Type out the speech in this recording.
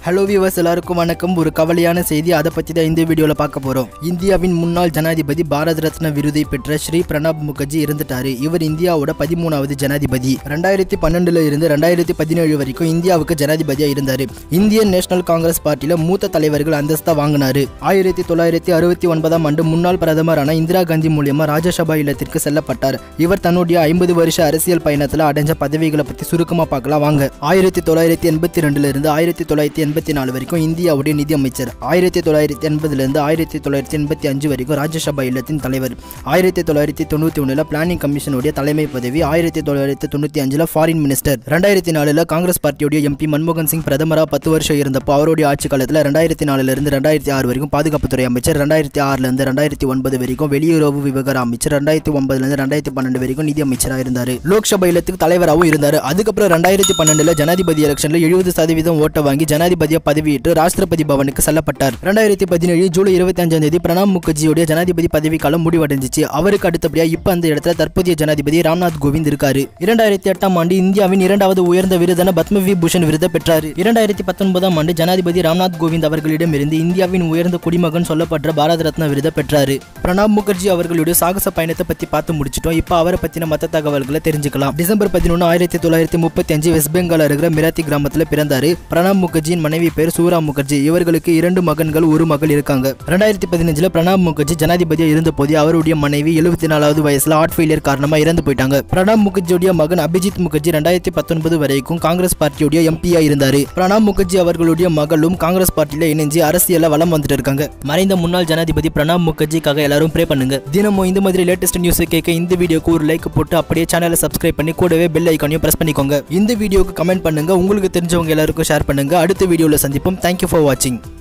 hello viewers எல்லாருக்கும் வணக்கம் ஒரு கவலையான செய்தி அதை பற்றி தான் இந்த வீடியோவில் பார்க்க போகிறோம் இந்தியாவின் முன்னாள் ஜனாதிபதி பாரத் ரத்னா விருதை பெற்ற ஸ்ரீ பிரணாப் முகர்ஜி இருந்துட்டாரு இவர் இந்தியாவோட பதிமூணாவது ஜனாதிபதி ரெண்டாயிரத்தி பன்னெண்டுல இருந்து ரெண்டாயிரத்தி பதினேழு வரைக்கும் இந்தியாவுக்கு ஜனாதிபதியாக இருந்தார் இந்தியன் நேஷனல் காங்கிரஸ் பார்ட்டியில் மூத்த தலைவர்கள் அந்தஸ்தா வாங்கினாரு ஆயிரத்தி தொள்ளாயிரத்தி அறுபத்தி ஒன்பதாம் ஆண்டு முன்னாள் பிரதமரான இந்திரா காந்தி மூலியமா ராஜ்யசபா இல்லத்திற்கு செல்லப்பட்டார் இவர் தன்னுடைய ஐம்பது வருஷ அரசியல் பயணத்தில் அடைஞ்ச பதவிகளை பற்றி சுருக்கமாக பார்க்கலாம் வாங்க ஆயிரத்தி தொள்ளாயிரத்தி எண்பத்தி ரெண்டுல இருந்து ஆயிரத்தி தொள்ளாயிரத்தி எண்பத்தி நாலு வரைக்கும் இந்தியாவுடைய நிதி அமைச்சர் ஆயிரத்தி தொள்ளாயிரத்தி எண்பதுல இருந்து ஆயிரத்தி தொள்ளாயிரத்தி எண்பத்தி அஞ்சு வரைக்கும் ராஜ்யசபா இல்லத்தின் தலைவர் ஆயிரத்தி தொள்ளாயிரத்தி தொண்ணூற்றி ஒன்றில் பிளானிங் கமிஷனுடைய தலைமை பதவி ஆயிரத்தி தொள்ளாயிரத்தி தொண்ணூற்றி அஞ்சில் ஃபாரின் மினிஸ்டர் ரெண்டாயிரத்தி நாலில் காங்கிரஸ் பார்ட்டியுடைய எம்பி மன்மோகன் சிங் பிரதமராக பத்து வருஷம் இருந்தப்போ அவருடைய ஆட்சி காலத்தில் ரெண்டாயிரத்தி நாலுல இருந்து ரெண்டாயிரத்தி ஆறு வரைக்கும் பாதுகாப்புத்துறை அமைச்சர் ரெண்டாயிரத்தி ஆறுல இருந்து ரெண்டாயிரத்தி ஒன்பது வரைக்கும் வெளியுறவு விவகார அமைச்சர் ரெண்டாயிரத்தி ஒன்பதுல இருந்து ரெண்டாயிரத்தி பன்னெண்டு வரைக்கும் நிதி அமைச்சராக இருந்தார் லோக்சபா இல்லத்துக்கு தலைவராகவும் இருந்தார் அதுக்கப்புறம் ரெண்டாயிரத்தி பன்னெண்டுல ஜனாதிபதி எலெக்ஷன்ல எழுபது சதவீதம் ஓட்டை வாங்கி ஜனாதிபதியை பதவியேற்று ராஷ்டிரபதி பவனுக்கு செல்லப்பட்டார் ரெண்டாயிரத்தி பதினேழு ஜூலை இருபத்தி அஞ்சாம் தேதி பிரணாப் முகர்ஜியுடைய ஜனாதிபதி பதவி காலம் முடிவடைஞ்சிச்சு அவருக்கு அடுத்தபடியா இப்ப அந்த இடத்துல தற்போதைய ஜனாதிபதி ராம்நாத் கோவிந்த் இருக்காரு இரண்டாயிரத்தி எட்டாம் ஆண்டு இந்தியாவின் இரண்டாவது உயர்ந்த விருதான பத்ம விபூஷன் விருதை பெற்றார் இரண்டாயிரத்தி பத்தொன்பதாம் ஆண்டு ஜனாதிபதி ராம்நாத் கோவிந்த் அவர்களிடமிருந்து இந்தியாவின் உயர்ந்த குடிமகன் சொல்லப்பட்ட பாரத ரத்னா விருதை பெற்றாரு பிரணாப் முகர்ஜி அவர்களுடைய சாகச பயணத்தை பத்தி பார்த்து முடிச்சிட்டோம் இப்போ அவரை பத்தின மற்ற தகவல்களை தெரிஞ்சுக்கலாம் டிசம்பர் பதினொன்று ஆயிரத்தி தொள்ளாயிரத்தி முப்பத்தி அஞ்சு வெஸ்ட் பெங்கால் இருக்கிற மிராத்தி கிராமத்தில் பிறந்தாரு பிரணாப் முகர்ஜியின் மனைவி பேர் சூரா முகர்ஜி இவர்களுக்கு இரண்டு மகன்கள் ஒரு மகள் இருக்காங்க ரெண்டாயிரத்தி பதினஞ்சுல பிரணாப் முகர்ஜி ஜனாதிபதியா இருந்த போது அவருடைய மனைவி எழுபத்தி நாலாவது வயசுல ஹார்ட் ஃபெயிலியர் காரணமா இறந்து போயிட்டாங்க பிரணாப் முகர்ஜியுடைய மகன் அபிஜித் முகர்ஜி ரெண்டாயிரத்தி பத்தொன்பது வரைக்கும் காங்கிரஸ் பார்ட்டியுடைய எம்பியா இருந்தாரு பிரணாப் முகர்ஜி அவர்களுடைய மகளும் காங்கிரஸ் பார்ட்டியில இணைஞ்சு அரசியல்ல வலம் வந்துட்டு இருக்காங்க மறைந்த முன்னாள் ஜனாதிபதி பிரணாப் முகர்ஜிக்காக எல்லாரும் ப்ரே பண்ணுங்க தினமும் இந்த மாதிரி லேட்டஸ்ட் நியூஸ் கேட்க இந்த வீடியோக்கு ஒரு லைக் போட்டு அப்படியே சேனலை சப்ஸ்கிரைப் பண்ணி கூடவே பெல் ஐக்கானையும் பிரஸ் பண்ணிக்கோங்க இந்த வீடியோக்கு கமெண்ட் பண்ணுங்க உங்களுக்கு தெரிஞ்சவங்க எல்லாருக்கும் ஷேர் பண்ணுங்க அடுத்த வீடியோல சந்திப்போம் தேங்க்யூ ஃபார் வாட்சிங்